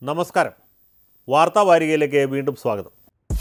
നമസ്കാരം വാർത്താ വാരികയിലേക്ക് വീണ്ടും സ്വാഗതം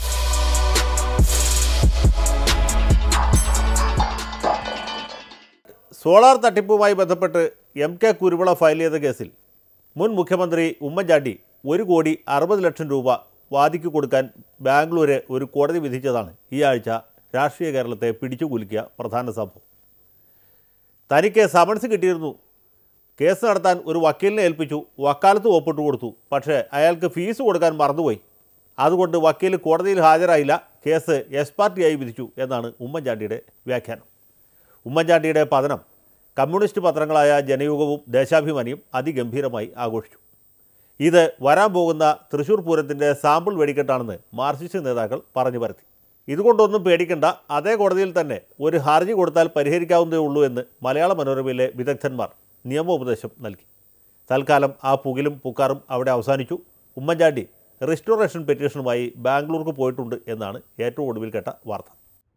സോളാർ തട്ടിപ്പുമായി ബന്ധപ്പെട്ട് എം കെ കുരുവിള ഫയൽ ചെയ്ത കേസിൽ മുൻ മുഖ്യമന്ത്രി ഉമ്മൻചാണ്ടി ഒരു കോടി അറുപത് ലക്ഷം രൂപ വാദിക്ക് കൊടുക്കാൻ ബാംഗ്ലൂര് ഒരു കോടതി വിധിച്ചതാണ് ഈ ആഴ്ച രാഷ്ട്രീയ കേരളത്തെ പിടിച്ചുകുലുക്കിയ പ്രധാന സംഭവം തനിക്ക് സമൻസ് കിട്ടിയിരുന്നു കേസ് നടത്താൻ ഒരു വക്കീലിനെ ഏൽപ്പിച്ചു വക്കാലത്ത് ഒപ്പിട്ട് കൊടുത്തു പക്ഷേ അയാൾക്ക് ഫീസ് കൊടുക്കാൻ മറന്നുപോയി അതുകൊണ്ട് വക്കീൽ കോടതിയിൽ ഹാജരായില്ല കേസ് എസ് പാർട്ടിയായി വിധിച്ചു എന്നാണ് ഉമ്മൻചാണ്ടിയുടെ വ്യാഖ്യാനം ഉമ്മൻചാണ്ടിയുടെ പതനം കമ്മ്യൂണിസ്റ്റ് പത്രങ്ങളായ ജനയുഗവും ദേശാഭിമാനിയും അതിഗംഭീരമായി ആഘോഷിച്ചു ഇത് വരാൻ പോകുന്ന തൃശൂർ പൂരത്തിൻ്റെ സാമ്പിൾ വെടിക്കെട്ടാണെന്ന് മാർക്സിസ്റ്റ് നേതാക്കൾ പറഞ്ഞു പരത്തി ഇതുകൊണ്ടൊന്നും പേടിക്കേണ്ട അതേ കോടതിയിൽ തന്നെ ഒരു ഹർജി കൊടുത്താൽ പരിഹരിക്കാവുന്നതേ ഉള്ളൂ എന്ന് മലയാള മനോരമയിലെ വിദഗ്ധന്മാർ നിയമോപദേശം നൽകി തൽക്കാലം ആ പുകിലും പുക്കാറും അവിടെ അവസാനിച്ചു ഉമ്മൻചാണ്ടി റിസ്റ്റോറേഷൻ പെറ്റീഷനുമായി ബാംഗ്ലൂർക്ക് പോയിട്ടുണ്ട് എന്നാണ് ഏറ്റവും ഒടുവിൽ കേട്ട വാർത്ത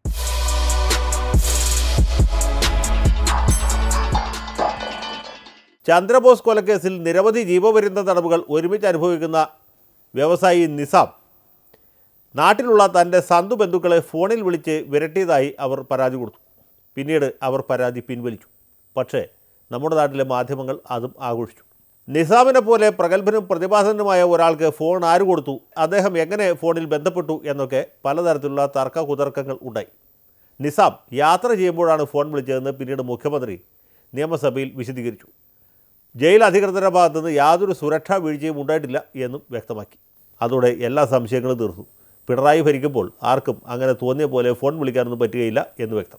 ചന്ദ്രബോസ് കൊലക്കേസിൽ നിരവധി ജീവപര്യന്ത തടവുകൾ ഒരുമിച്ച് അനുഭവിക്കുന്ന വ്യവസായി നിസാം നാട്ടിലുള്ള തൻ്റെ സന്തു ബന്ധുക്കളെ ഫോണിൽ വിളിച്ച് വിരട്ടിയതായി അവർ പരാതി കൊടുത്തു പിന്നീട് അവർ പരാതി പിൻവലിച്ചു പക്ഷേ നമ്മുടെ നാട്ടിലെ മാധ്യമങ്ങൾ അതും ആഘോഷിച്ചു നിസാമിനെ പോലെ പ്രഗത്ഭനും പ്രതിഭാസനുമായ ഒരാൾക്ക് ഫോൺ ആര് കൊടുത്തു അദ്ദേഹം എങ്ങനെ ഫോണിൽ ബന്ധപ്പെട്ടു എന്നൊക്കെ പലതരത്തിലുള്ള തർക്ക കുതർക്കങ്ങൾ ഉണ്ടായി നിസാം യാത്ര ചെയ്യുമ്പോഴാണ് ഫോൺ വിളിച്ചതെന്ന് പിന്നീട് മുഖ്യമന്ത്രി നിയമസഭയിൽ വിശദീകരിച്ചു ജയിൽ അധികൃതരുടെ ഭാഗത്തുനിന്ന് യാതൊരു സുരക്ഷാ വീഴ്ചയും ഉണ്ടായിട്ടില്ല എന്നും വ്യക്തമാക്കി അതോടെ എല്ലാ സംശയങ്ങളും തീർന്നു പിണറായി ഭരിക്കുമ്പോൾ ആർക്കും അങ്ങനെ തോന്നിയ പോലെ ഫോൺ വിളിക്കാനൊന്നും പറ്റുകയില്ല എന്ന് വ്യക്തം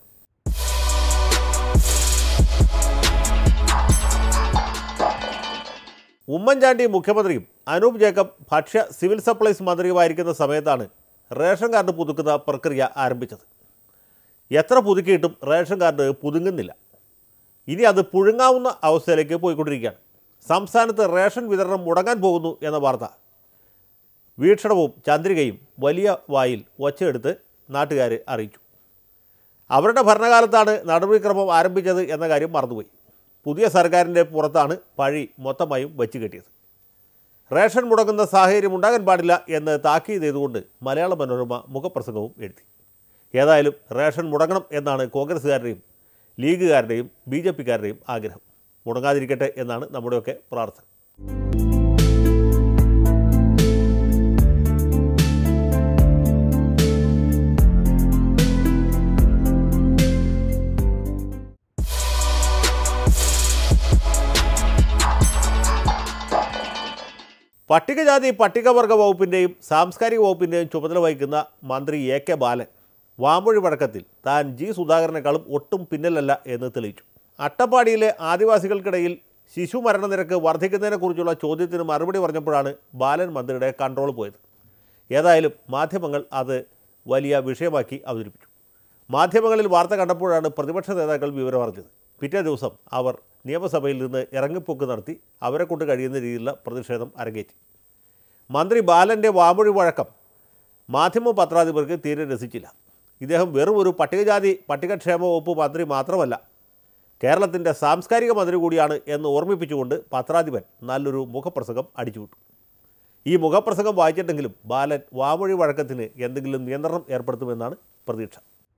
ഉമ്മൻചാണ്ടി മുഖ്യമന്ത്രിയും അനൂപ് ജേക്കബ് ഭക്ഷ്യ സിവിൽ സപ്ലൈസ് മന്ത്രിയുമായിരിക്കുന്ന സമയത്താണ് റേഷൻ കാർഡ് പുതുക്കുന്ന പ്രക്രിയ ആരംഭിച്ചത് എത്ര പുതുക്കിയിട്ടും റേഷൻ കാർഡ് പുതുങ്ങുന്നില്ല ഇനി അത് പുഴുങ്ങാവുന്ന അവസ്ഥയിലേക്ക് പോയിക്കൊണ്ടിരിക്കുകയാണ് സംസ്ഥാനത്ത് റേഷൻ വിതരണം മുടങ്ങാൻ പോകുന്നു എന്ന വാർത്ത വീക്ഷണവും ചന്ദ്രികയും വലിയ വായിൽ ഒച്ചയെടുത്ത് നാട്ടുകാരെ അറിയിച്ചു അവരുടെ ഭരണകാലത്താണ് നടപടിക്രമം ആരംഭിച്ചത് എന്ന കാര്യം മറന്നുപോയി പുതിയ സർക്കാരിൻ്റെ പുറത്താണ് പഴി മൊത്തമായും വെച്ച് കെട്ടിയത് റേഷൻ മുടങ്ങുന്ന സാഹചര്യം ഉണ്ടാകാൻ പാടില്ല എന്ന് താക്കീത് ചെയ്തുകൊണ്ട് മലയാള മനോരമ മുഖപ്രസംഗവും എഴുതി ഏതായാലും റേഷൻ മുടങ്ങണം എന്നാണ് കോൺഗ്രസ്സുകാരുടെയും ലീഗുകാരുടെയും ബി ജെ പിക്കാരുടെയും ആഗ്രഹം മുടങ്ങാതിരിക്കട്ടെ എന്നാണ് നമ്മുടെയൊക്കെ പ്രാർത്ഥന പട്ടികജാതി പട്ടികവർഗ വകുപ്പിൻ്റെയും സാംസ്കാരിക വകുപ്പിൻ്റെയും ചുമതല വഹിക്കുന്ന മന്ത്രി എ കെ ബാലൻ വാമൊഴി വഴക്കത്തിൽ താൻ ജി സുധാകരനേക്കാളും ഒട്ടും പിന്നിലല്ല എന്ന് തെളിയിച്ചു അട്ടപ്പാടിയിലെ ആദിവാസികൾക്കിടയിൽ ശിശു മരണനിരക്ക് വർദ്ധിക്കുന്നതിനെക്കുറിച്ചുള്ള ചോദ്യത്തിന് മറുപടി പറഞ്ഞപ്പോഴാണ് ബാലൻ മന്ത്രിയുടെ കൺട്രോൾ പോയത് ഏതായാലും മാധ്യമങ്ങൾ അത് വലിയ വിഷയമാക്കി അവതരിപ്പിച്ചു മാധ്യമങ്ങളിൽ വാർത്ത കണ്ടപ്പോഴാണ് പ്രതിപക്ഷ നേതാക്കൾ വിവരം അറിഞ്ഞത് പിറ്റേ ദിവസം അവർ നിയമസഭയിൽ നിന്ന് ഇറങ്ങിപ്പോക്ക് നടത്തി അവരെ കൊണ്ട് കഴിയുന്ന രീതിയിലുള്ള പ്രതിഷേധം അരങ്ങേറ്റി മന്ത്രി ബാലൻ്റെ വാമൊഴി വഴക്കം മാധ്യമ പത്രാധിപർക്ക് തീരെ രസിച്ചില്ല ഇദ്ദേഹം വെറും ഒരു പട്ടികജാതി പട്ടികക്ഷേമ വകുപ്പ് മന്ത്രി മാത്രമല്ല കേരളത്തിൻ്റെ സാംസ്കാരിക മന്ത്രി കൂടിയാണ് എന്ന് ഓർമ്മിപ്പിച്ചുകൊണ്ട് പത്രാധിപൻ നല്ലൊരു മുഖപ്രസംഗം അടിച്ചുവിട്ടു ഈ മുഖപ്രസംഗം വായിച്ചിട്ടെങ്കിലും ബാലൻ വാമൊഴി വഴക്കത്തിന് എന്തെങ്കിലും നിയന്ത്രണം ഏർപ്പെടുത്തുമെന്നാണ് പ്രതീക്ഷ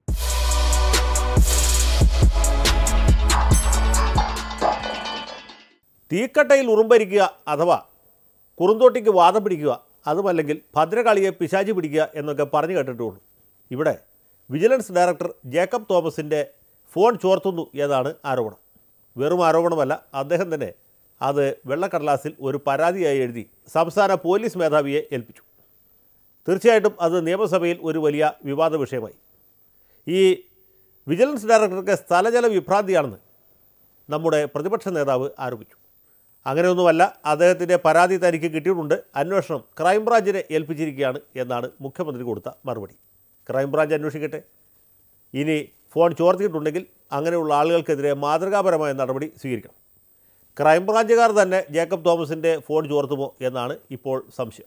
തീക്കട്ടയിൽ ഉറുമ്പരിക്കുക അഥവാ കുറുന്തോട്ടിക്ക് വാദം പിടിക്കുക അതുമല്ലെങ്കിൽ ഭദ്രകാളിയെ പിശാചി പിടിക്കുക എന്നൊക്കെ പറഞ്ഞു കേട്ടിട്ടുള്ളൂ ഇവിടെ വിജിലൻസ് ഡയറക്ടർ ജേക്കബ് തോമസിൻ്റെ ഫോൺ ചോർത്തുന്നു എന്നതാണ് ആരോപണം വെറും ആരോപണമല്ല അദ്ദേഹം തന്നെ അത് വെള്ളക്കടലാസിൽ ഒരു പരാതിയായി എഴുതി സംസ്ഥാന പോലീസ് മേധാവിയെ ഏൽപ്പിച്ചു തീർച്ചയായിട്ടും അത് നിയമസഭയിൽ ഒരു വലിയ വിവാദ വിഷയമായി ഈ വിജിലൻസ് ഡയറക്ടർക്ക് സ്ഥലജല വിഭ്രാന്തിയാണെന്ന് നമ്മുടെ പ്രതിപക്ഷ നേതാവ് ആരോപിച്ചു അങ്ങനെയൊന്നുമല്ല അദ്ദേഹത്തിൻ്റെ പരാതി തനിക്ക് കിട്ടിയിട്ടുണ്ട് അന്വേഷണം ക്രൈംബ്രാഞ്ചിനെ ഏൽപ്പിച്ചിരിക്കുകയാണ് എന്നാണ് മുഖ്യമന്ത്രി കൊടുത്ത മറുപടി ക്രൈംബ്രാഞ്ച് അന്വേഷിക്കട്ടെ ഇനി ഫോൺ ചോർത്തിയിട്ടുണ്ടെങ്കിൽ അങ്ങനെയുള്ള ആളുകൾക്കെതിരെ മാതൃകാപരമായ നടപടി സ്വീകരിക്കണം ക്രൈംബ്രാഞ്ചുകാർ തന്നെ ജേക്കബ് തോമസിൻ്റെ ഫോൺ ചോർത്തുമോ എന്നാണ് ഇപ്പോൾ സംശയം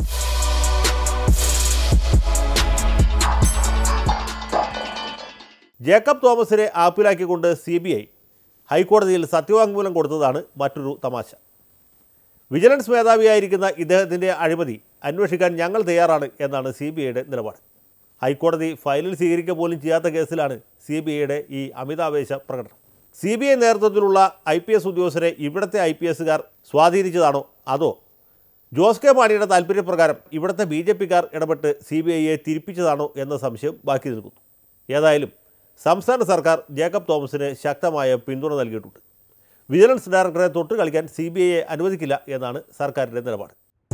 ജേക്കബ് തോമസിനെ ആപ്പിലാക്കിക്കൊണ്ട് സി ബി ഐ ഹൈക്കോടതിയിൽ സത്യവാങ്മൂലം കൊടുത്തതാണ് മറ്റൊരു തമാശ വിജിലൻസ് മേധാവിയായിരിക്കുന്ന ഇദ്ദേഹത്തിൻ്റെ അഴിമതി അന്വേഷിക്കാൻ ഞങ്ങൾ തയ്യാറാണ് എന്നാണ് സി ബി ഐയുടെ നിലപാട് ഹൈക്കോടതി ഫയലിൽ സ്വീകരിക്കുക പോലും ചെയ്യാത്ത കേസിലാണ് സി ബി ഐയുടെ ഈ അമിതാവേശ പ്രകടനം സി ബി ഐ നേതൃത്വത്തിലുള്ള ഐ പി എസ് ഉദ്യോഗസ്ഥരെ ഇവിടുത്തെ ഐ പി എസുകാർ സ്വാധീനിച്ചതാണോ അതോ ജോസ് കെ മാണിയുടെ താല്പര്യപ്രകാരം ഇവിടുത്തെ ബി ജെ പിക്കാർ ഇടപെട്ട് സി ബി ഐയെ തിരിപ്പിച്ചതാണോ എന്ന സംശയം ബാക്കി നിൽക്കുന്നു ഏതായാലും സംസ്ഥാന സർക്കാർ ജേക്കബ് തോമസിന് ശക്തമായ പിന്തുണ നൽകിയിട്ടുണ്ട് വിജിലൻസ് ഡയറക്ടറെ തൊട്ട് കളിക്കാൻ സി ബി ഐയെ അനുവദിക്കില്ല എന്നാണ് സർക്കാരിൻ്റെ നിലപാട്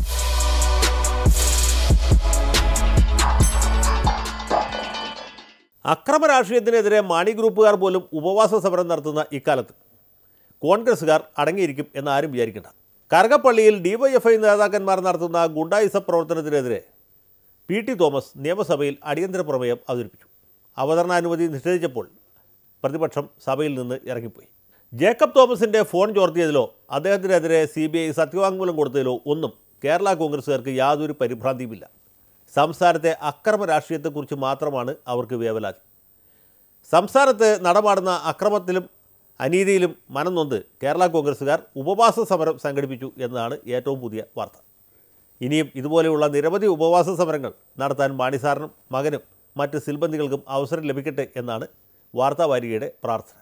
അക്രമ രാഷ്ട്രീയത്തിനെതിരെ മാണി ഗ്രൂപ്പുകാർ പോലും ഉപവാസ സമരം നടത്തുന്ന ഇക്കാലത്ത് കോൺഗ്രസ്സുകാർ അടങ്ങിയിരിക്കും എന്ന് ആരും വിചാരിക്കേണ്ട കരകപ്പള്ളിയിൽ ഡിവൈഎഫ്ഐ നേതാക്കന്മാർ നടത്തുന്ന ഗുണ്ടായിസ പ്രവർത്തനത്തിനെതിരെ പി ടി തോമസ് നിയമസഭയിൽ അടിയന്തര പ്രമേയം അവതരിപ്പിച്ചു അവതരണാനുമതി നിഷേധിച്ചപ്പോൾ പ്രതിപക്ഷം സഭയിൽ നിന്ന് ഇറങ്ങിപ്പോയി ജേക്കബ് തോമസിൻ്റെ ഫോൺ ചോർത്തിയതിലോ അദ്ദേഹത്തിനെതിരെ സി ബി ഐ സത്യവാങ്മൂലം കൊടുത്തതിലോ ഒന്നും കേരള കോൺഗ്രസ്സുകാർക്ക് യാതൊരു പരിഭ്രാന്തിയുമില്ല സംസ്ഥാനത്തെ അക്രമ രാഷ്ട്രീയത്തെക്കുറിച്ച് മാത്രമാണ് അവർക്ക് വേവലാതി സംസ്ഥാനത്ത് നടമാടുന്ന അക്രമത്തിലും അനീതിയിലും മനം നൊന്ത് കേരള കോൺഗ്രസ്സുകാർ ഉപവാസ സമരം സംഘടിപ്പിച്ചു എന്നതാണ് ഏറ്റവും പുതിയ വാർത്ത ഇനിയും ഇതുപോലെയുള്ള നിരവധി ഉപവാസ സമരങ്ങൾ നടത്താൻ മാണിസാറിനും മകനും മറ്റ് സിൽബന്ധികൾക്കും അവസരം ലഭിക്കട്ടെ എന്നാണ് വാർത്താവാരികയുടെ പ്രാർത്ഥന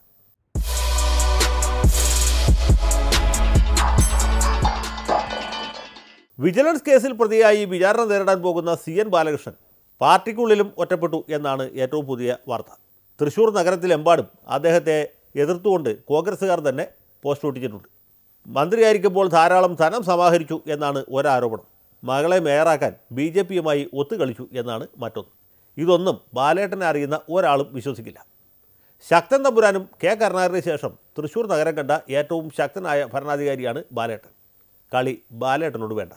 വിജിലൻസ് കേസിൽ പ്രതിയായി വിചാരണ നേരിടാൻ പോകുന്ന സി എൻ ബാലകൃഷ്ണൻ പാർട്ടിക്കുള്ളിലും ഒറ്റപ്പെട്ടു എന്നാണ് ഏറ്റവും പുതിയ വാർത്ത തൃശൂർ നഗരത്തിലെമ്പാടും അദ്ദേഹത്തെ എതിർത്തുകൊണ്ട് കോൺഗ്രസ്സുകാർ തന്നെ പോസ്റ്റ് ഒട്ടിച്ചിട്ടുണ്ട് മന്ത്രിയായിരിക്കുമ്പോൾ ധാരാളം ധനം സമാഹരിച്ചു എന്നാണ് ഒരാരോപണം മകളെ മേയറാക്കാൻ ബി ജെ പിയുമായി ഒത്തുകളിച്ചു എന്നാണ് മറ്റൊന്ന് ഇതൊന്നും ബാലേട്ടനെ അറിയുന്ന ഒരാളും വിശ്വസിക്കില്ല ശക്തൻ തമ്പുരാനും കെ കരുണാകരന് ശേഷം തൃശൂർ നഗരം കണ്ട ഏറ്റവും ശക്തനായ ഭരണാധികാരിയാണ് ബാലേട്ടൻ കളി ബാലേട്ടനോട് വേണ്ട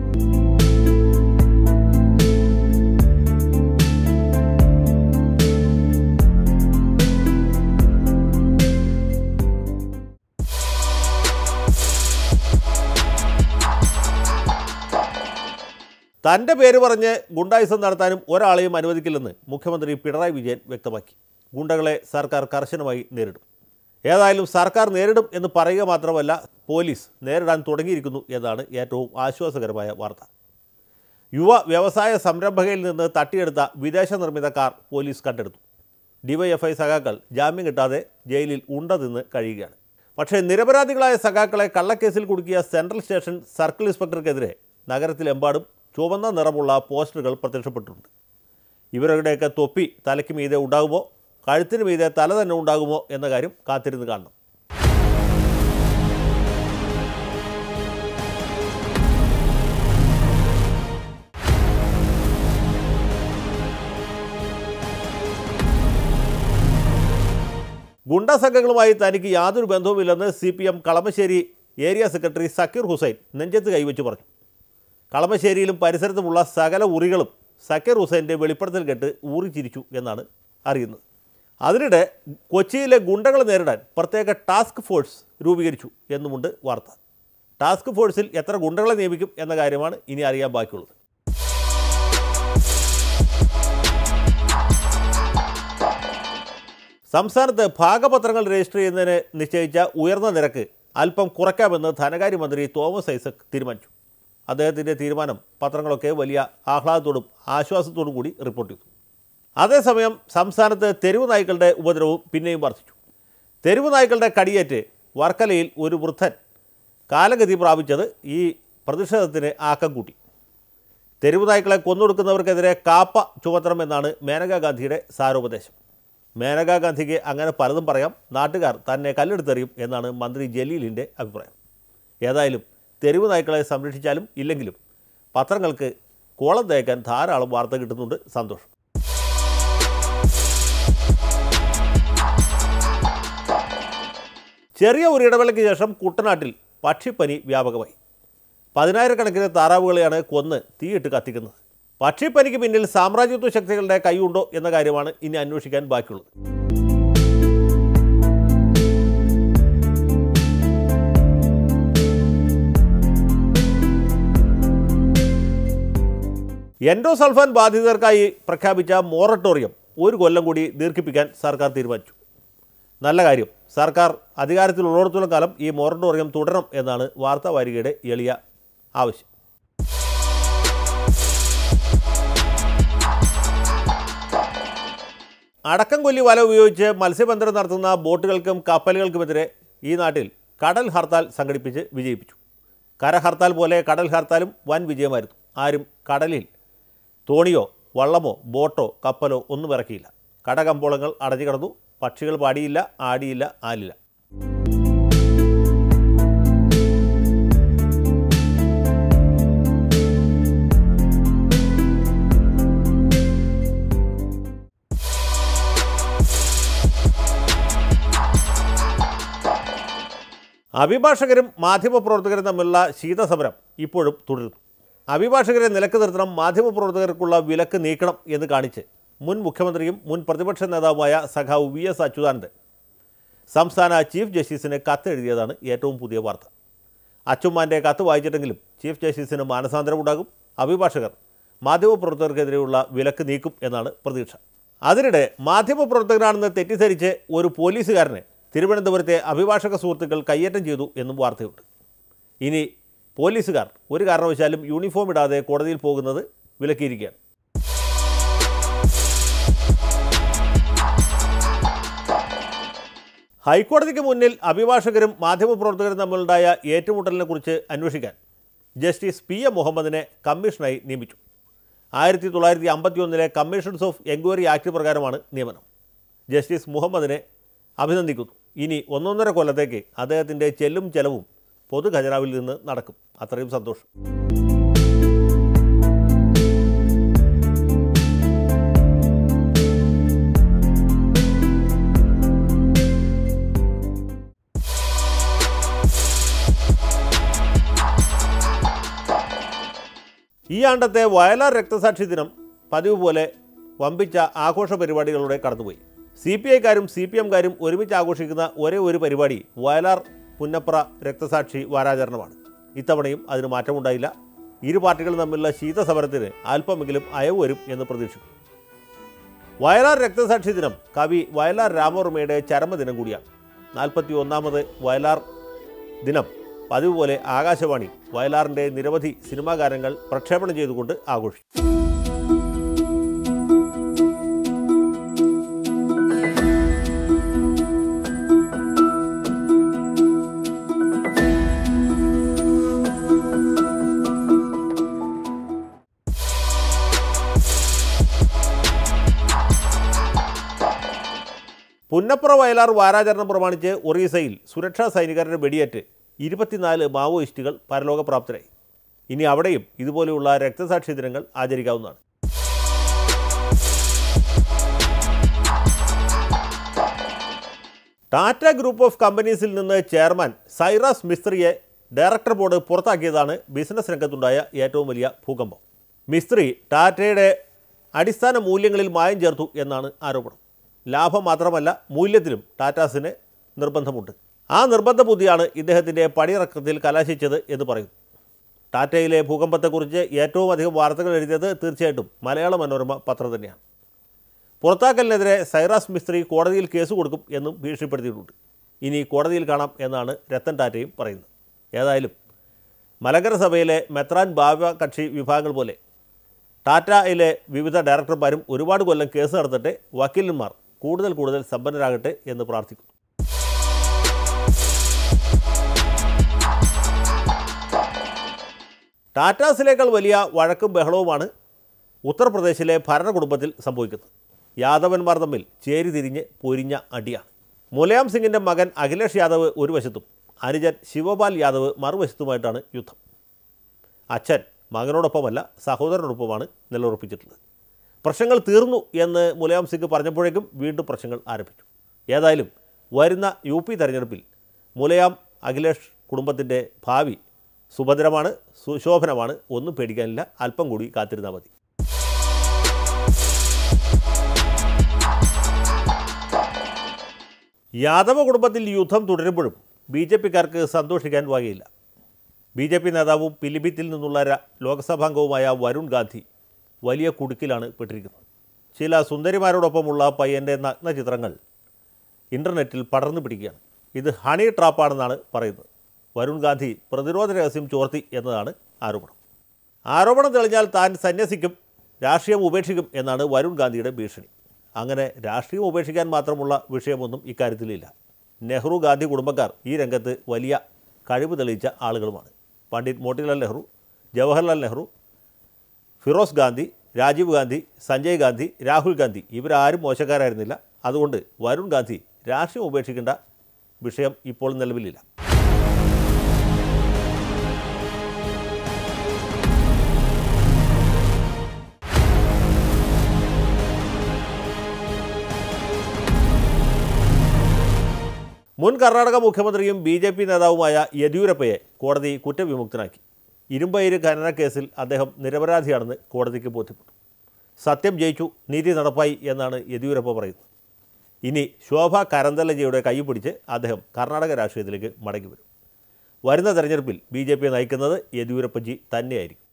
തൻ്റെ പേര് പറഞ്ഞ് ഗുണ്ടായുസം നടത്താനും ഒരാളെയും അനുവദിക്കില്ലെന്ന് മുഖ്യമന്ത്രി പിണറായി വിജയൻ വ്യക്തമാക്കി ഗുണ്ടകളെ സർക്കാർ കർശനമായി നേരിടും ഏതായാലും സർക്കാർ നേരിടും എന്ന് പറയുക മാത്രമല്ല പോലീസ് നേരിടാൻ തുടങ്ങിയിരിക്കുന്നു എന്നതാണ് ഏറ്റവും ആശ്വാസകരമായ വാർത്ത യുവ വ്യവസായ സംരംഭകയിൽ നിന്ന് തട്ടിയെടുത്ത വിദേശ നിർമ്മിത കാർ പോലീസ് കണ്ടെടുത്തു ഡിവൈഎഫ്ഐ സഖാക്കൾ ജാമ്യം കിട്ടാതെ ജയിലിൽ ഉണ്ട നിന്ന് കഴിയുകയാണ് പക്ഷേ നിരപരാധികളായ സഖാക്കളെ കള്ളക്കേസിൽ കുടുക്കിയ സെൻട്രൽ സ്റ്റേഷൻ സർക്കിൾ ഇൻസ്പെക്ടർക്കെതിരെ നഗരത്തിലെമ്പാടും ചുവന്ന നിറമുള്ള പോസ്റ്ററുകൾ പ്രത്യക്ഷപ്പെട്ടിട്ടുണ്ട് ഇവരുടെയൊക്കെ തൊപ്പി തലയ്ക്ക് മീതെ ഉണ്ടാകുമോ കഴുത്തിന് മീതെ തല തന്നെ ഉണ്ടാകുമോ എന്ന കാര്യം കാത്തിരുന്ന് കാണണം ഗുണ്ടാ സംഘങ്ങളുമായി തനിക്ക് യാതൊരു ബന്ധവുമില്ലെന്ന് C P M Kalamassery area secretary Zakir Hussain നെഞ്ചത്ത് കൈവച്ച് പറഞ്ഞു കളമശ്ശേരിയിലും പരിസരത്തുമുള്ള സകല ഉറികളും സക്കീർ ഹുസൈൻ്റെ വെളിപ്പെടുത്തൽ കേട്ട് ഊറിച്ചിരിച്ചു എന്നാണ് അറിയുന്നത് അതിനിടെ കൊച്ചിയിലെ ഗുണ്ടകളെ നേരിടാൻ പ്രത്യേക ടാസ്ക് ഫോഴ്സ് രൂപീകരിച്ചു എന്നുമുണ്ട് വാർത്ത ടാസ്ക് ഫോഴ്സിൽ എത്ര ഗുണ്ടകളെ നിയമിക്കും എന്ന കാര്യമാണ് ഇനി അറിയാൻ ബാക്കിയുള്ളത് സംസ്ഥാനത്ത് ഭാഗപത്രങ്ങൾ രജിസ്റ്റർ ചെയ്യുന്നതിന് നിശ്ചയിച്ച ഉയർന്ന നിരക്ക് അല്പം കുറയ്ക്കാമെന്ന് ധനകാര്യമന്ത്രി തോമസ് ഐസക് തീരുമാനിച്ചു അദ്ദേഹത്തിൻ്റെ തീരുമാനം പത്രങ്ങളൊക്കെ വലിയ ആഹ്ലാദത്തോടും ആശ്വാസത്തോടും കൂടി റിപ്പോർട്ട് ചെയ്തു അതേസമയം സംസ്ഥാനത്ത് തെരുവ് നായ്ക്കളുടെ ഉപദ്രവവും പിന്നെയും വർദ്ധിച്ചു തെരുവ് നായ്ക്കളുടെ കടിയേറ്റ് വർക്കലയിൽ ഒരു വൃദ്ധൻ കാലഗതി പ്രാപിച്ചത് ഈ പ്രതിഷേധത്തിന് ആക്കം കൂട്ടി തെരുവ് നായ്ക്കളെ കൊന്നൊടുക്കുന്നവർക്കെതിരെ കാപ്പ ചുമത്തണമെന്നാണ് മേനകാ ഗാന്ധിയുടെ സാരോപദേശം മേനകാ ഗാന്ധിക്ക് അങ്ങനെ പലതും പറയാം നാട്ടുകാർ തന്നെ കല്ലെടുത്തെറിയും എന്നാണ് മന്ത്രി ജലീലിൻ്റെ അഭിപ്രായം ഏതായാലും തെരുവ് നായ്ക്കളെ സംരക്ഷിച്ചാലും ഇല്ലെങ്കിലും പത്രങ്ങൾക്ക് കോളം തേക്കാൻ ധാരാളം വാർത്ത കിട്ടുന്നുണ്ട് സന്തോഷം ചെറിയ ഒരു ഇടവേളയ്ക്ക് ശേഷം കുട്ടനാട്ടിൽ പക്ഷിപ്പനി വ്യാപകമായി പതിനായിരക്കണക്കിന് താറാവുകളെയാണ് കൊന്ന് തീയിട്ട് കത്തിക്കുന്നത് പക്ഷിപ്പനിക്ക് പിന്നിൽ സാമ്രാജ്യത്വ ശക്തികളുടെ കൈയുണ്ടോ എന്ന കാര്യമാണ് ഇനി അന്വേഷിക്കാൻ ബാക്കിയുള്ളത് എൻഡോസൾഫാൻ ബാധിതർക്കായി പ്രഖ്യാപിച്ച മൊറട്ടോറിയം ഒരു കൊല്ലം കൂടി ദീർഘിപ്പിക്കാൻ സർക്കാർ തീരുമാനിച്ചു നല്ല കാര്യം സർക്കാർ അധികാരത്തിലുള്ളിടത്തോളം കാലം ഈ മൊറട്ടോറിയം തുടരണം എന്നാണ് വാർത്താ വാരികയുടെ എളിയ ആവശ്യം അടക്കം കൊല്ലി വല ഉപയോഗിച്ച് മത്സ്യബന്ധനം നടത്തുന്ന ബോട്ടുകൾക്കും കപ്പലുകൾക്കുമെതിരെ ഈ നാട്ടിൽ കടൽ ഹർത്താൽ സംഘടിപ്പിച്ച് വിജയിപ്പിച്ചു കര ഹർത്താൽ പോലെ കടൽ ഹർത്താലും വൻ വിജയമായിരുന്നു ആരും കടലിൽ തോണിയോ വള്ളമോ ബോട്ടോ കപ്പലോ ഒന്നും ഇറക്കിയില്ല കടകമ്പോളങ്ങൾ അടഞ്ഞു കിടന്നു പക്ഷികൾ പാടിയില്ല ആടിയില്ല ആലില്ല അഭിഭാഷകരും മാധ്യമപ്രവർത്തകരും തമ്മിലുള്ള ശീതസമരം ഇപ്പോഴും തുടരുന്നു അഭിഭാഷകരെ നിലക്ക് നിർത്തണം മാധ്യമപ്രവർത്തകർക്കുള്ള വിലക്ക് നീക്കണം എന്ന് കാണിച്ച് മുൻ മുഖ്യമന്ത്രിയും മുൻ പ്രതിപക്ഷ നേതാവുമായ സഖാവ് വി എസ് അച്യുതാനന്ദൻ സംസ്ഥാന ചീഫ് ജസ്റ്റിസിന് കത്തെഴുതിയതാണ് ഏറ്റവും പുതിയ വാർത്ത അച്ചുമ്മാൻ്റെ കത്ത് വായിച്ചിട്ടെങ്കിലും ചീഫ് ജസ്റ്റിസിന് മാനസാന്തരമുണ്ടാകും അഭിഭാഷകർ മാധ്യമപ്രവർത്തകർക്കെതിരെയുള്ള വിലക്ക് നീക്കും എന്നാണ് പ്രതീക്ഷ അതിനിടെ മാധ്യമപ്രവർത്തകരാണെന്ന് തെറ്റിദ്ധരിച്ച് ഒരു പോലീസുകാരനെ തിരുവനന്തപുരത്തെ അഭിഭാഷക സുഹൃത്തുക്കൾ കയ്യേറ്റം ചെയ്തു എന്നും വാർത്തയുണ്ട് ഇനി പോലീസുകാർ ഒരു കാരണവശാലും യൂണിഫോം ഇടാതെ കോടതിയിൽ പോകുന്നത് വിലക്കിയിരിക്കുകയാണ് ഹൈക്കോടതിക്ക് മുന്നിൽ അഭിഭാഷകരും മാധ്യമപ്രവർത്തകരും തമ്മിലുണ്ടായ ഏറ്റുമുട്ടലിനെ കുറിച്ച് അന്വേഷിക്കാൻ ജസ്റ്റിസ് പി എ മുഹമ്മദിനെ കമ്മീഷനായി നിയമിച്ചു ആയിരത്തി തൊള്ളായിരത്തി അമ്പത്തി ഒന്നിലെ കമ്മീഷൻസ് ഓഫ് എൻക്വയറി ആക്ട് പ്രകാരമാണ് നിയമനം ജസ്റ്റിസ് മുഹമ്മദിനെ അഭിനന്ദിക്കുന്നു ഇനി ഒന്നൊന്നര കൊല്ലത്തേക്ക് അദ്ദേഹത്തിൻ്റെ ചെല്ലും ചെലവും പൊതു ഖജനാവിൽ നിന്ന് നടക്കും അത്രയും സന്തോഷം ഈ ആണ്ടത്തെ വയലാർ രക്തസാക്ഷി ദിനം പതിവ് പോലെ വമ്പിച്ച ആഘോഷ പരിപാടികളുടെ കടന്നുപോയി സി പി ഐക്കാരും സി പി എംകാരും ഒരുമിച്ച് ആഘോഷിക്കുന്ന ഒരേ ഒരു പരിപാടി വയലാർ പുന്നപ്ര രക്തസാക്ഷി വാരാചരണമാണ് ഇത്തവണയും അതിന് മാറ്റമുണ്ടായില്ല ഇരു പാർട്ടികളും തമ്മിലുള്ള ശീതസമരത്തിന് അല്പമെങ്കിലും അയവ് വരും എന്ന് പ്രതീക്ഷിക്കുന്നു വയലാർ രക്തസാക്ഷി ദിനം കവി വയലാർ രാമവർമ്മയുടെ ചരമദിനം കൂടിയാണ് നാൽപ്പത്തി ഒന്നാമത് വയലാർ ദിനം പതിവ് പോലെ ആകാശവാണി വയലാറിൻ്റെ നിരവധി സിനിമാ ഗാനങ്ങൾ പ്രക്ഷേപണം ചെയ്തുകൊണ്ട് ആഘോഷിച്ചു പുന്നപ്പുറ വയലാർ വാരാചരണം പ്രമാണിച്ച് ഒറീസയിൽ സുരക്ഷാ സൈനികരുടെ വെടിയേറ്റ് ഇരുപത്തിനാല് മാവോയിസ്റ്റുകൾ പരലോകപ്രാപ്തരായി ഇനി അവിടെയും ഇതുപോലെയുള്ള രക്തസാക്ഷി ദിനങ്ങൾ ആചരിക്കാവുന്നതാണ് ടാറ്റ ഗ്രൂപ്പ് ഓഫ് കമ്പനീസിൽ നിന്ന് ചെയർമാൻ സൈറസ് മിസ്ത്രിയെ ഡയറക്ടർ ബോർഡ് പുറത്താക്കിയതാണ് ബിസിനസ് രംഗത്തുണ്ടായ ഏറ്റവും വലിയ ഭൂകമ്പം മിസ്ത്രി ടാറ്റയുടെ അടിസ്ഥാന മൂല്യങ്ങളിൽ മായം ചേർത്തു എന്നാണ് ആരോപണം ലാഭം മാത്രമല്ല മൂല്യത്തിലും ടാറ്റാസിന് നിർബന്ധമുണ്ട് ആ നിർബന്ധ ബുദ്ധിയാണ് ഇദ്ദേഹത്തിൻ്റെ പണിയിറക്കത്തിൽ കലാശിച്ചത് എന്ന് പറയുന്നു ടാറ്റയിലെ ഭൂകമ്പത്തെക്കുറിച്ച് ഏറ്റവും അധികം വാർത്തകൾ എഴുതിയത് തീർച്ചയായിട്ടും മലയാള മനോരമ പത്രം തന്നെയാണ് പുറത്താക്കലിനെതിരെ സൈറാസ് മിസ്ത്രി കോടതിയിൽ കേസ് കൊടുക്കും എന്നും ഭീഷണിപ്പെടുത്തിയിട്ടുണ്ട് ഇനി കോടതിയിൽ കാണാം എന്നാണ് രത്തൻ ടാറ്റയും പറയുന്നത് ഏതായാലും മലങ്കര സഭയിലെ മെത്രാൻ ഭാവ കക്ഷി വിഭാഗങ്ങൾ പോലെ ടാറ്റയിലെ വിവിധ ഡയറക്ടർമാരും ഒരുപാട് കൊല്ലം കേസ് നടത്തട്ടെ വക്കീലന്മാർ കൂടുതൽ കൂടുതൽ സമ്പന്നരാകട്ടെ എന്ന് പ്രാർത്ഥിക്കുന്നു ടാറ്റാസിനേക്കാൾ വലിയ വഴക്കും ബഹളവുമാണ് ഉത്തർപ്രദേശിലെ ഭരണകുടുംബത്തിൽ സംഭവിക്കുന്നത് യാദവന്മാർ തമ്മിൽ ചേരി തിരിഞ്ഞ് പൊരിഞ്ഞ അടിയാണ് മുലയാം സിംഗിൻ്റെ മകൻ അഖിലേഷ് യാദവ് ഒരു വശത്തും അനുജൻ ശിവപാൽ യാദവ് മറുവശത്തുമായിട്ടാണ് യുദ്ധം അച്ഛൻ മകനോടൊപ്പമല്ല സഹോദരനോടൊപ്പമാണ് നിലയുറപ്പിച്ചിട്ടുള്ളത് പ്രശ്നങ്ങൾ തീർന്നു എന്ന് മുലയാം സിംഗ് പറഞ്ഞപ്പോഴേക്കും വീണ്ടും പ്രശ്നങ്ങൾ ആരംഭിച്ചു ഏതായാലും വരുന്ന യു പി തെരഞ്ഞെടുപ്പിൽ മുലയാം അഖിലേഷ് കുടുംബത്തിൻ്റെ ഭാവി സുഭദ്രമാണ് സുശോഭനമാണ് ഒന്നും പേടിക്കാനില്ല അല്പം കൂടി കാത്തിരുന്നാൽ മതി യാദവ കുടുംബത്തിൽ യുദ്ധം തുടരുമ്പോഴും ബി ജെ പിക്കാർക്ക് സന്തോഷിക്കാൻ വകയില്ല ബി ജെ പി നേതാവും പിലിഭിത്തിൽ നിന്നുള്ള ര- ലോക്സഭാംഗവുമായ വരുൺ ഗാന്ധി വലിയ കുടുക്കിലാണ് പെട്ടിരിക്കുന്നത് ചില സുന്ദരിമാരോടൊപ്പമുള്ള പയ്യൻ്റെ നഗ്ന ചിത്രങ്ങൾ ഇൻ്റർനെറ്റിൽ പടർന്നു പിടിക്കുകയാണ് ഇത് ഹണി ട്രാപ്പാണെന്നാണ് പറയുന്നത് വരുൺ ഗാന്ധി പ്രതിരോധ രഹസ്യം ചോർത്തി എന്നതാണ് ആരോപണം ആരോപണം തെളിഞ്ഞാൽ താൻ സന്യസിക്കും രാഷ്ട്രീയം ഉപേക്ഷിക്കും എന്നാണ് വരുൺ ഗാന്ധിയുടെ ഭീഷണി അങ്ങനെ രാഷ്ട്രീയം ഉപേക്ഷിക്കാൻ മാത്രമുള്ള വിഷയമൊന്നും ഇക്കാര്യത്തിലില്ല നെഹ്റു ഗാന്ധി കുടുംബക്കാർ ഈ രംഗത്ത് വലിയ കഴിവ് തെളിയിച്ച ആളുകളുമാണ് പണ്ഡിറ്റ് മോട്ടിലാൽ നെഹ്റു ജവഹർലാൽ നെഹ്റു ഫിറോസ് ഗാന്ധി രാജീവ് ഗാന്ധി സഞ്ജയ് ഗാന്ധി രാഹുൽ ഗാന്ധി ഇവരാരും മോശക്കാരായിരുന്നില്ല അതുകൊണ്ട് വരുൺ ഗാന്ധി രാഷ്ട്രീയം ഉപേക്ഷിക്കേണ്ട വിഷയം ഇപ്പോൾ നിലവിലില്ല മുൻ കർണാടക മുഖ്യമന്ത്രിയും ബി ജെ പി നേതാവുമായ യെദ്യൂരപ്പയെ കോടതി കുറ്റവിമുക്തനാക്കി ഇരുമ്പയിര് ഖനന കേസിൽ അദ്ദേഹം നിരപരാധിയാണെന്ന് കോടതിക്ക് ബോധ്യപ്പെട്ടു സത്യം ജയിച്ചു നീതി നടപ്പായി എന്നാണ് യെദ്യൂരപ്പ പറയുന്നത് ഇനി ശോഭ കരന്തലജയുടെ കൈ പിടിച്ച് അദ്ദേഹം കർണാടക രാഷ്ട്രീയത്തിലേക്ക് മടങ്ങി വരും വരുന്ന തെരഞ്ഞെടുപ്പിൽ ബി ജെ പി നയിക്കുന്നത് യെദ്യൂരപ്പജി തന്നെയായിരിക്കും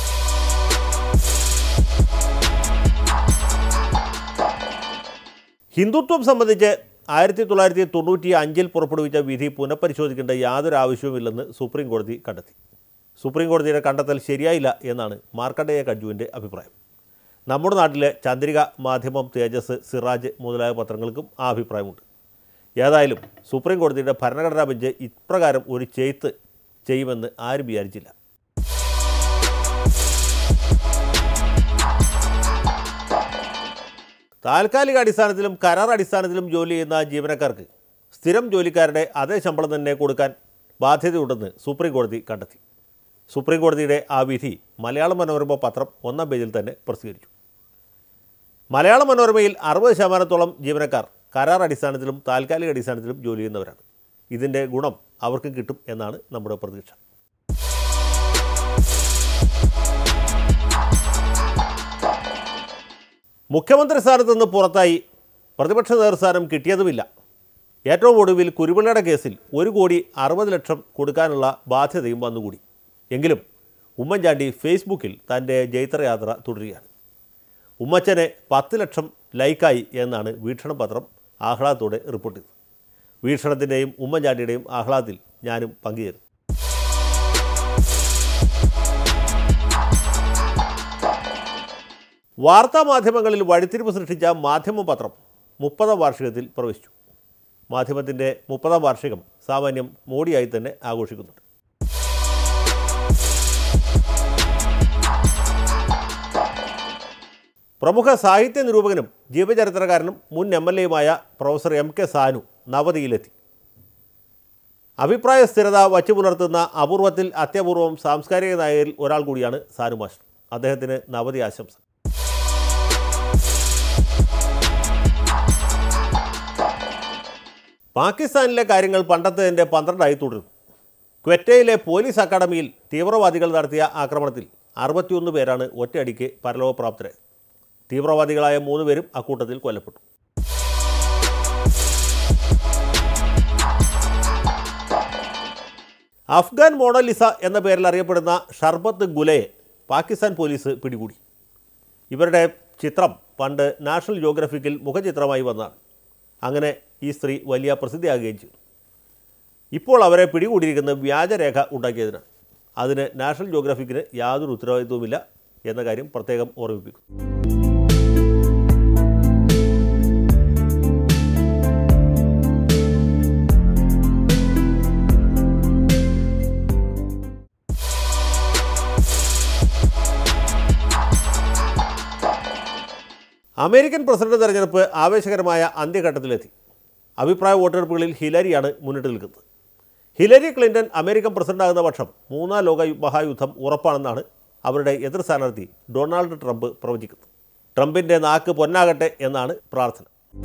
ഹിന്ദുത്വം സംബന്ധിച്ച് ആയിരത്തി തൊള്ളായിരത്തി തൊണ്ണൂറ്റി അഞ്ചിൽ പുറപ്പെടുവിച്ച വിധി പുനഃപരിശോധിക്കേണ്ട യാതൊരു ആവശ്യവുമില്ലെന്ന് സുപ്രീം കോടതി കണ്ടെത്തി സുപ്രീം കോടതിയുടെ കണ്ടെത്തൽ ശരിയായില്ല എന്നാണ് മാർക്കണ്ഡേയ കജ്ജുവിൻ്റെ അഭിപ്രായം നമ്മുടെ നാട്ടിലെ ചന്ദ്രിക മാധ്യമം തേജസ് സിറാജ് മുതലായ പത്രങ്ങൾക്കും ആ അഭിപ്രായമുണ്ട് ഏതായാലും സുപ്രീം കോടതിയുടെ ഭരണഘടനാ ബെഞ്ച് ഇപ്രകാരം ഒരു ചെയ്ത്ത് ചെയ്യുമെന്ന് ആരും വിചാരിച്ചില്ല താൽക്കാലിക അടിസ്ഥാനത്തിലും കരാർ അടിസ്ഥാനത്തിലും ജോലി ചെയ്യുന്ന ജീവനക്കാർക്ക് സ്ഥിരം ജോലിക്കാരുടെ അതേ ശമ്പളം തന്നെ കൊടുക്കാൻ ബാധ്യതയുണ്ടെന്ന് സുപ്രീം കോടതി കണ്ടെത്തി സുപ്രീം കോടതിയുടെ ആ വിധി മലയാള മനോരമ പത്രം ഒന്നാം പേജിൽ തന്നെ പ്രസിദ്ധീകരിച്ചു മലയാള മനോരമയിൽ അറുപത് ശതമാനത്തോളം ജീവനക്കാർ കരാർ അടിസ്ഥാനത്തിലും താൽക്കാലിക അടിസ്ഥാനത്തിലും ജോലി ചെയ്യുന്നവരാണ് ഇതിൻ്റെ ഗുണം അവർക്ക് കിട്ടും എന്നാണ് നമ്മുടെ പ്രതീക്ഷ മുഖ്യമന്ത്രി സ്ഥാനത്ത് നിന്ന് പുറത്തായി പ്രതിപക്ഷ നേതൃസ്ഥാനം കിട്ടിയതുമില്ല ഏറ്റവും ഒടുവിൽ കുരുവിളയുടെ കേസിൽ ഒരു കോടി അറുപത് ലക്ഷം കൊടുക്കാനുള്ള ബാധ്യതയും വന്നുകൂടി എങ്കിലും ഉമ്മൻചാണ്ടി ഫേസ്ബുക്കിൽ തൻ്റെ ജൈത്രയാത്ര തുടരുകയാണ് ഉമ്മച്ചനെ പത്ത് ലക്ഷം ലൈക്കായി എന്നാണ് വീക്ഷണം പത്രം ആഹ്ലാദത്തോടെ റിപ്പോർട്ട് ചെയ്തത് വീക്ഷണത്തിൻ്റെയും ഉമ്മൻചാണ്ടിയുടെയും ആഹ്ലാദത്തിൽ ഞാനും പങ്കുചേരുന്നു വാർത്താ മാധ്യമങ്ങളിൽ വഴിത്തിരിവ് സൃഷ്ടിച്ച മാധ്യമ പത്രം മുപ്പതാം വാർഷികത്തിൽ പ്രവേശിച്ചു മാധ്യമത്തിൻ്റെ മുപ്പതാം വാർഷികം സാമാന്യം മോടിയായി തന്നെ ആഘോഷിക്കുന്നുണ്ട് പ്രമുഖ സാഹിത്യ നിരൂപകനും ജീവചരിത്രകാരനും മുൻ എം എൽ എയുമായ പ്രൊഫസർ എം കെ സാനു നവതിയിലെത്തി അഭിപ്രായ സ്ഥിരത വച്ചു പുലർത്തുന്ന അപൂർവത്തിൽ അത്യപൂർവം സാംസ്കാരിക നായകരിൽ ഒരാൾ കൂടിയാണ് സാനു മാസ്റ്റർ അദ്ദേഹത്തിന് നവതി ആശംസ പാകിസ്ഥാനിലെ കാര്യങ്ങൾ പണ്ടത്തേതിൻ്റെ പന്ത്രണ്ടായി തുടരുന്നു ക്വറ്റയിലെ പോലീസ് അക്കാദമിയിൽ തീവ്രവാദികൾ നടത്തിയ ആക്രമണത്തിൽ അറുപത്തിയൊന്ന് പേരാണ് ഒറ്റയടിക്ക് പരലോകപ്രാപ്തരായത് തീവ്രവാദികളായ മൂന്ന് പേരും അക്കൂട്ടത്തിൽ കൊല്ലപ്പെട്ടു അഫ്ഗാൻ മോണലിസ എന്ന പേരിൽ അറിയപ്പെടുന്ന ഷർബത്ത് ഗുലയെ പാകിസ്ഥാൻ പോലീസ് പിടികൂടി ഇവരുടെ ചിത്രം പണ്ട് നാഷണൽ ജിയോഗ്രഫിക്കിൽ മുഖചിത്രമായി വന്നതാണ് അങ്ങനെ ഈ സ്ത്രീ വലിയ പ്രസിദ്ധിയാകുകയും ചെയ്തു ഇപ്പോൾ അവരെ പിടികൂടിയിരിക്കുന്ന വ്യാജരേഖ ഉണ്ടാക്കിയതിനാണ് അതിന് നാഷണൽ ജിയോഗ്രഫിക്കിന് യാതൊരു ഉത്തരവാദിത്വവുമില്ല എന്ന കാര്യം പ്രത്യേകം ഓർമ്മിപ്പിക്കും അമേരിക്കൻ പ്രസിഡന്റ് തെരഞ്ഞെടുപ്പ് ആവേശകരമായ അന്ത്യഘട്ടത്തിലെത്തി അഭിപ്രായ വോട്ടെടുപ്പുകളിൽ ഹിലരിയാണ് മുന്നിട്ട് നിൽക്കുന്നത് ഹിലരി ക്ലിൻ്റൺ അമേരിക്കൻ പ്രസിഡന്റാകുന്ന പക്ഷം മൂന്നാം ലോക മഹായുദ്ധം ഉറപ്പാണെന്നാണ് അവരുടെ എതിർ സ്ഥാനാർത്ഥി ഡൊണാൾഡ് ട്രംപ് പ്രവചിക്കുന്നത് ട്രംപിൻ്റെ നാക്ക് പൊന്നാകട്ടെ എന്നാണ് പ്രാർത്ഥന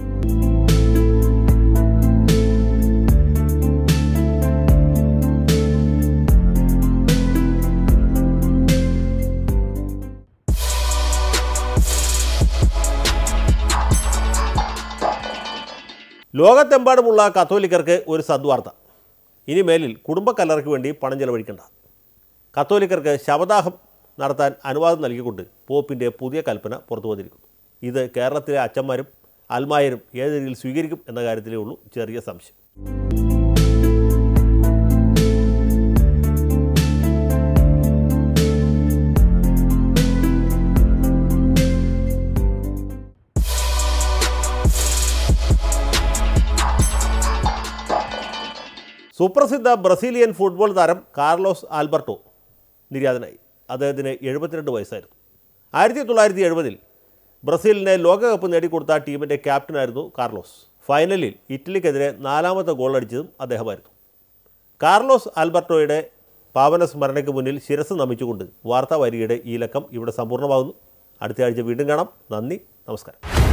ലോകത്തെമ്പാടുമുള്ള കത്തോലിക്കർക്ക് ഒരു സദ്വാർത്ത ഇനി മേലിൽ കുടുംബക്കല്ലറയ്ക്ക് വേണ്ടി പണം ചെലവഴിക്കേണ്ട കത്തോലിക്കർക്ക് ശവദാഹം നടത്താൻ അനുവാദം നൽകിക്കൊണ്ട് പോപ്പിൻ്റെ പുതിയ കൽപ്പന പുറത്തു വന്നിരിക്കുന്നു ഇത് കേരളത്തിലെ അച്ഛന്മാരും അൽമായരും ഏത് രീതിയിൽ സ്വീകരിക്കും എന്ന കാര്യത്തിലേ ഉള്ളൂ ചെറിയ സംശയം സുപ്രസിദ്ധ ബ്രസീലിയൻ ഫുട്ബോൾ താരം കാർലോസ് ആൽബർട്ടോ നിര്യാതനായി അദ്ദേഹത്തിന് എഴുപത്തിരണ്ട് വയസ്സായിരുന്നു ആയിരത്തി തൊള്ളായിരത്തി എഴുപതിൽ ബ്രസീലിനെ ലോകകപ്പ് നേടിക്കൊടുത്ത ടീമിൻ്റെ ക്യാപ്റ്റനായിരുന്നു കാർലോസ് ഫൈനലിൽ ഇറ്റലിക്കെതിരെ നാലാമത്തെ ഗോൾ അടിച്ചതും അദ്ദേഹമായിരുന്നു കാർലോസ് ആൽബർട്ടോയുടെ പാവന സ്മരണയ്ക്ക് മുന്നിൽ ശിരസ് നമിച്ചുകൊണ്ട് വാർത്താ വരികയുടെ ഈ ലക്കം ഇവിടെ സമ്പൂർണ്ണമാകുന്നു അടുത്ത ആഴ്ച വീണ്ടും കാണാം നന്ദി നമസ്കാരം